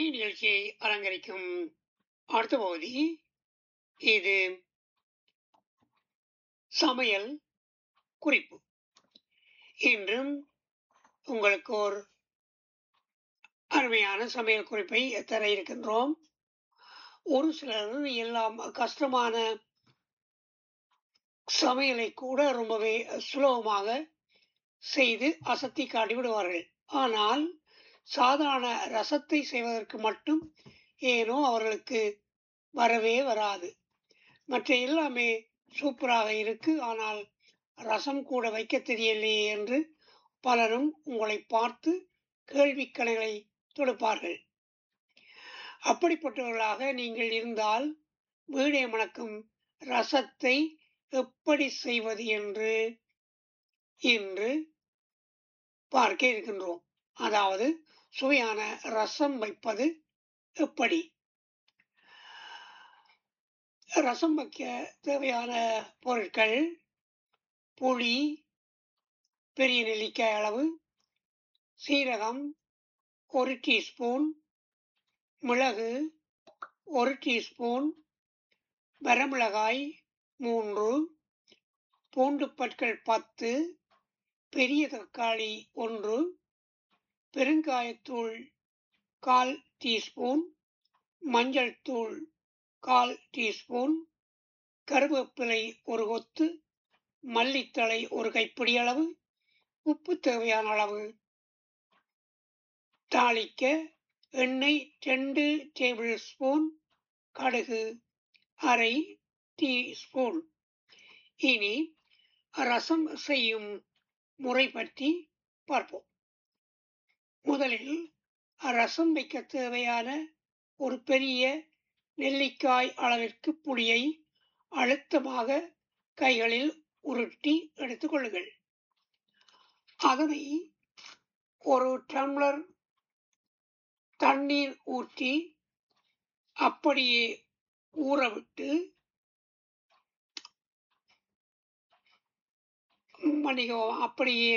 நிகழ்ச்சியை அலங்கரிக்கும் அடுத்த பகுதி இது சமையல் குறிப்பு இன்றும் உங்களுக்கு ஒரு அருமையான சமையல் குறிப்பை தர இருக்கின்றோம் ஒரு சிலர் எல்லாம் கஷ்டமான சமையலை கூட ரொம்பவே சுலபமாக செய்து அசத்தி காட்டி விடுவார்கள் ஆனால் சாதாரண ரசத்தை செய்வதற்கு மட்டும் ஏனோ அவர்களுக்கு வரவே வராது மற்ற எல்லாமே சூப்பராக இருக்கு ஆனால் ரசம் கூட வைக்க தெரியலையே என்று பலரும் உங்களை பார்த்து கேள்விக்கணைகளை தொடுப்பார்கள் அப்படிப்பட்டவர்களாக நீங்கள் இருந்தால் வீடே மணக்கும் ரசத்தை எப்படி செய்வது என்று இன்று பார்க்க இருக்கின்றோம் அதாவது சுவையான ரசம் வைப்பது எப்படி ரசம் வைக்க தேவையான பொருட்கள் புளி பெரிய நெல்லிக்காய் அளவு சீரகம் ஒரு டீஸ்பூன் மிளகு ஒரு டீஸ்பூன் வரமிளகாய் மூன்று பூண்டு பற்கள் பத்து பெரிய தக்காளி ஒன்று பெருங்காயத்தூள் கால் டீஸ்பூன் மஞ்சள் தூள் கால் டீஸ்பூன் கருவேப்பிலை ஒரு கொத்து மல்லித்தழை ஒரு கைப்பிடி அளவு உப்பு தேவையான அளவு தாளிக்க எண்ணெய் ரெண்டு டேபிள் ஸ்பூன் கடுகு அரை டீஸ்பூன் இனி ரசம் செய்யும் முறை பற்றி பார்ப்போம் முதலில் ரசம் வைக்க தேவையான ஒரு பெரிய நெல்லிக்காய் அளவிற்கு புளியை அழுத்தமாக கைகளில் உருட்டி எடுத்துக்கொள்ளுங்கள் அதனை ஒரு டம்ளர் தண்ணீர் ஊற்றி அப்படியே ஊறவிட்டு மன்னிக்கவும் அப்படியே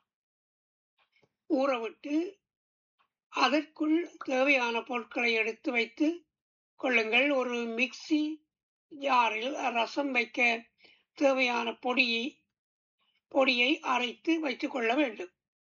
ஊறவிட்டு அதற்குள் தேவையான பொருட்களை எடுத்து வைத்து கொள்ளுங்கள் ஒரு மிக்சி ஜாரில் ரசம் வைக்க தேவையான பொடியை பொடியை அரைத்து வைத்துக் கொள்ள வேண்டும்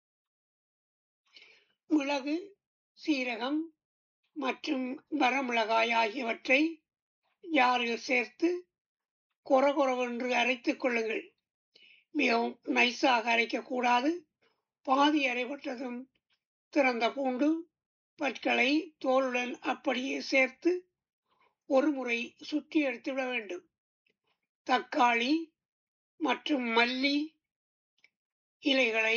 மிளகு சீரகம் மற்றும் வரமிளகாய் ஆகியவற்றை ஜாரில் சேர்த்து கொரகொரவென்று அரைத்துக் கொள்ளுங்கள் மிகவும் நைஸாக அரைக்கக்கூடாது பாதி அரைப்பட்டதும் திறந்த பூண்டு பற்களை தோலுடன் அப்படியே சேர்த்து ஒரு முறை சுற்றி எடுத்துவிட வேண்டும் தக்காளி மற்றும் மல்லி இலைகளை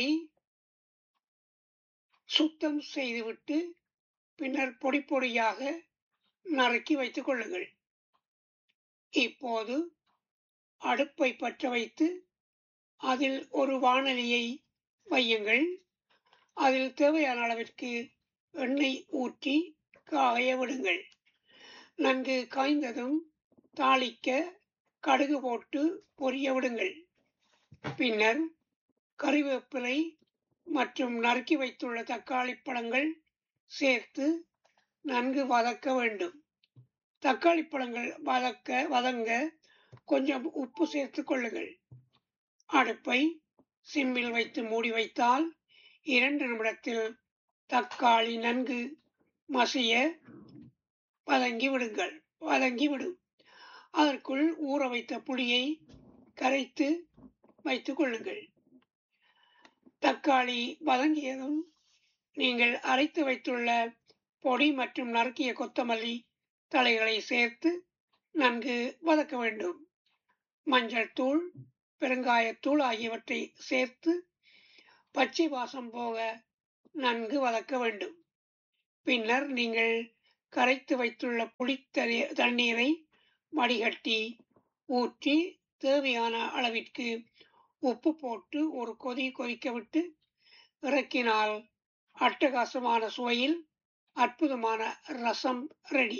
சுத்தம் செய்துவிட்டு பின்னர் பொடி பொடியாக நறுக்கி வைத்துக் கொள்ளுங்கள் இப்போது அடுப்பை பற்ற வைத்து அதில் ஒரு வானலியை வையுங்கள் அதில் தேவையான அளவிற்கு எண்ணெய் ஊற்றி காய விடுங்கள் நன்கு காய்ந்ததும் தாளிக்க கடுகு போட்டு பொரிய விடுங்கள் பின்னர் கறிவேப்பிலை மற்றும் நறுக்கி வைத்துள்ள தக்காளி பழங்கள் சேர்த்து நன்கு வதக்க வேண்டும் தக்காளி பழங்கள் வதக்க வதங்க கொஞ்சம் உப்பு சேர்த்து கொள்ளுங்கள் அடுப்பை சிம்மில் வைத்து மூடி வைத்தால் இரண்டு நிமிடத்தில் தக்காளி நன்கு மசிய வதங்கி விடுங்கள் வதங்கி விடும் அதற்குள் ஊற வைத்த புளியை கரைத்து வைத்துக் கொள்ளுங்கள் தக்காளி வதங்கியதும் நீங்கள் அரைத்து வைத்துள்ள பொடி மற்றும் நறுக்கிய கொத்தமல்லி தலைகளை சேர்த்து நன்கு வதக்க வேண்டும் மஞ்சள் தூள் பெருங்காயத்தூள் ஆகியவற்றை சேர்த்து பச்சை வாசம் போக நன்கு வதக்க வேண்டும் பின்னர் நீங்கள் கரைத்து வைத்துள்ள புளி தண்ணீரை வடிகட்டி ஊற்றி தேவையான அளவிற்கு உப்பு போட்டு ஒரு கொதி கொதிக்க விட்டு இறக்கினால் அட்டகாசமான சுவையில் அற்புதமான ரசம் ரெடி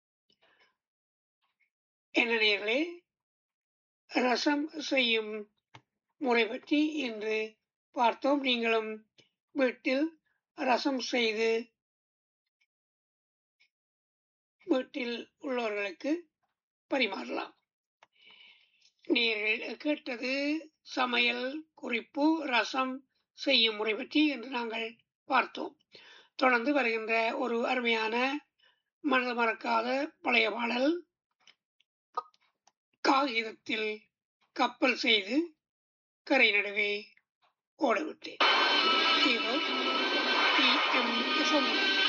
என்ன நேர்களே ரசம் செய்யும் முறை பற்றி இன்று பார்த்தோம் நீங்களும் வீட்டில் ரசம் செய்து வீட்டில் உள்ளவர்களுக்கு பரிமாறலாம் நீங்கள் கேட்டது சமையல் குறிப்பு ரசம் செய்யும் முறை பற்றி என்று நாங்கள் பார்த்தோம் தொடர்ந்து வருகின்ற ஒரு அருமையான மனது மறக்காத பழைய பாடல் காகிதத்தில் கப்பல் செய்து கரை நடுவே ஓடவிட்டேன் இதோ டி எம் யசோந்தரன்